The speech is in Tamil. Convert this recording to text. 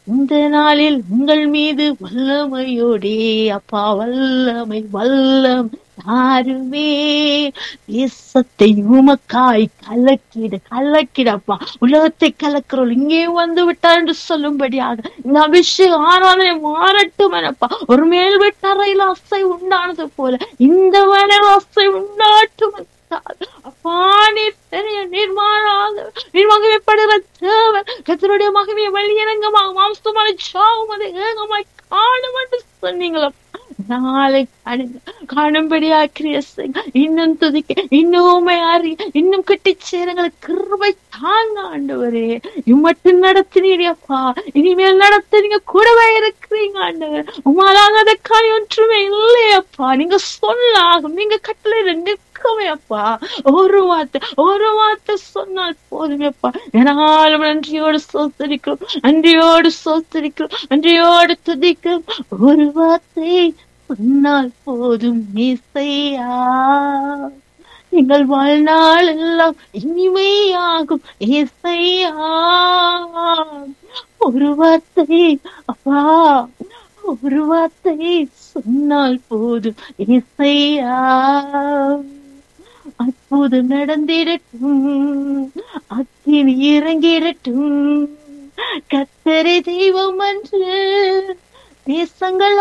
இந்த நாளில் உங்கள் மீது வல்லமையோடே அப்பா வல்லமை வல்லம் யாருமே தேசத்தை உமக்காய் கலக்கிட கலக்கிடப்பா உலகத்தை கலக்கிறோம் இங்கே வந்து விட்டார் என்று சொல்லும்படியாக இந்த அபிஷேகம் ஆராதனை மாறட்டும் எனப்பா ஒரு மேல் வீட்டறையில் அசை உண்டானது போல இந்த வேலையில் அசை உண்டாட்டும் என்றார். அப்பா நீர் பெரிய நிர்மாணாக நிர்மகிமைப்படுகிற தேவன் கத்தருடைய மகிமையை வெளியிறங்கமாக மாம்சமான சாவும் அதை ஏகமாய் காணும் என்று சொன்னீங்களா நாளை காணுங்க காணும்படியா கிரியஸ் இன்னும் துதிக்க இன்னும் உண்மை அறிய இன்னும் கட்டி சேரங்களுக்கு கிருபை தாங்க ஆண்டவரே இம்மட்டும் நடத்தினீடியப்பா இனிமேல் நடத்துறீங்க கூடவே இருக்கிறீங்க ஆண்டவர் உமாலாகாத காய் ஒன்றுமே இல்லையப்பா நீங்க சொல்லாகும் நீங்க கட்டளை நிற்கவே அப்பா ஒரு வார்த்தை ஒரு வார்த்தை சொன்னால் போதுமேப்பா என்னாலும் நன்றியோடு சோத்தரிக்கிறோம் நன்றியோடு சோத்தரிக்கிறோம் நன்றியோடு துதிக்கிறோம் ஒரு வார்த்தை சொன்னால் போதும் இசையா எங்கள் வாழ்நாள் எல்லாம் இனிமையாகும் இசையா ஒரு வார்த்தை அப்பா ஒரு வார்த்தை சொன்னால் போதும் இசையா அற்புதம் நடந்திடட்டும் அக்கினி இறங்கிடட்டும் கத்தரை தெய்வம் என்று தேசங்கள்